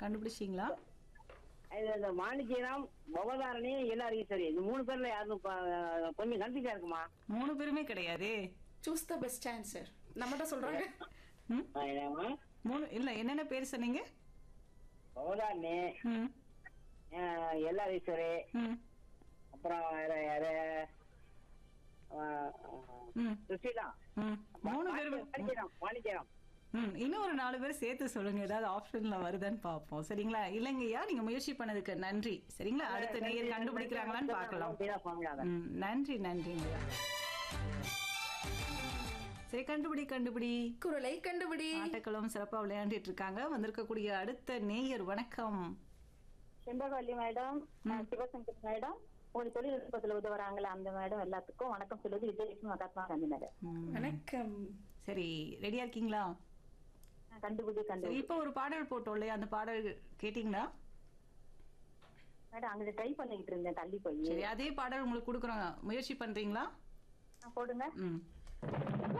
கண்டுபிடிச்சிங்களா இது இந்த மாணிக்கியம் பவதாரணி எல்லாரும் சரி இந்த மூணு பேர்ல யாரும் ப- கொஞ்சம் கன்ஃபியூஸா இருக்குமா மூணு பேருமே கிடையாதே சூஸ் த பெஸ்ட் ஆன்சர் நம்மகிட்ட சொல்றாங்க ம் ஆ, என்னம்மா? மூணு இல்ல என்னென்ன பேர் சொன்னீங்க பவதாரணி ம் எல்லாரீஸ்வரி ம் அப்புறம் வேற யாரு ஆ, ஆ, ம் சுசீலா ம் மூணு பேருமே மாணிக்கியம் மாணிக்கியம் ம் இன்னும் ஒரு நாலு பேர் சேர்த்து சொல்லுங்க ஏதாவது ஆப்ஷன்ல வருதான்னு பார்ப்போம் சரிங்களா இல்லைங்கய்யா நீங்க முயற்சி பண்ணதுக்கு நன்றி சரிங்களா அடுத்த நேயர் கண்டுபிடிக்கிறாங்களான்னு பார்க்கலாம் அப்படிதான் சொல்லுங்க. ம் நன்றி நன்றிங்கய்யா சரி கண்டுபிடி கண்டுபிடி குரலை கண்டுபிடி ஆட்டக்களம் சிறப்பா விளையாண்டுட்டு இருக்காங்க வந்திருக்கக்கூடிய அடுத்த நேயர் வணக்கம் செம்பகவல்லி மேடம் அஹ் சிவசங்கர் மேடம் ஒரு தொழில்நுட்பத்துல உதவுறாங்களே அந்த மேடம் எல்லாத்துக்கும் வணக்கம் சொல்லுது விஜயலட்சுமி மகாத்மா காந்தி நகர் ம், வணக்கம் சரி ரெடியா இருக்கீங்களா அஹ் கண்டுபிடி சரி கண்டுபிடி இப்போ ஒரு பாடல் போட்டோம் இல்லையா அந்த பாடல் கேட்டீங்களா மேடம் அங்கிட்ட ட்ரை பண்ணிக்கிட்டு இருந்தேன் தள்ளி போய் சரி அதே பாடல் உங்களுக்கு கொடுக்குறோங்க முயற்சி பண்றீங்களா அஹ் போடுங்க ம்